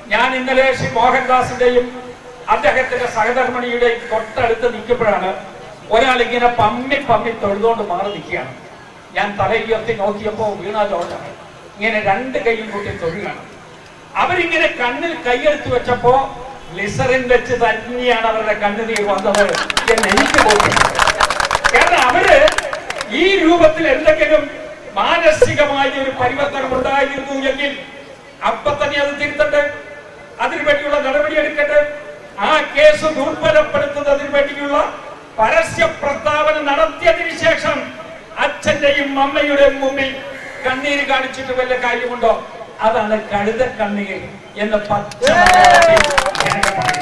ഞാൻ ഇന്നലെ ശ്രീ മോഹൻദാസിന്റെയും അദ്ദേഹത്തിന്റെ സഹധർമ്മിണിയുടെയും തൊട്ടടുത്ത് നിൽക്കുമ്പോഴാണ് ഒരാൾ ഇങ്ങനെ പമ്മി പമ്മി തൊഴുതുകൊണ്ട് മാറി നിൽക്കുകയാണ് ഞാൻ തലയുയർത്തി നോക്കിയപ്പോ വീണ ജോർജാണ് ഇങ്ങനെ രണ്ട് കൈയും കൂട്ടി തൊഴുകയാണ് അവരിങ്ങനെ കണ്ണിൽ കൈയെടുത്ത് വെച്ചപ്പോ ലിസറിൻ വെച്ച് തന്നെയാണ് അവരുടെ കണ്ണുനീർ വന്നത് എന്ന് എനിക്ക് ബോധ്യപ്പെട്ടു കാരണം അവര് ഈ രൂപത്തിൽ എന്തെങ്കിലും മാനസികമായ ഒരു പരിവർത്തനം ഉണ്ടായിരുന്നു എങ്കിൽ അപ്പൊ തന്നെ അത് തിരുത്തട്ടെ അതിനു വേണ്ടിയുള്ള നടപടി എടുക്കട്ടെ ആ കേസ് ദുർബലപ്പെടുത്തുന്നതിന് വേണ്ടിയുള്ള പരസ്യ പ്രസ്താവന നടത്തിയതിനു ശേഷം അച്ഛന്റെയും അമ്മയുടെയും മുമ്പിൽ കണ്ണീര് കാണിച്ചിട്ട് വല്ല കാര്യമുണ്ടോ അതാണ് കഴുത കണ്ണീർ എന്ന് പച്ച മലയാളത്തിൽ ജനങ്ങൾ പറയുന്നത്.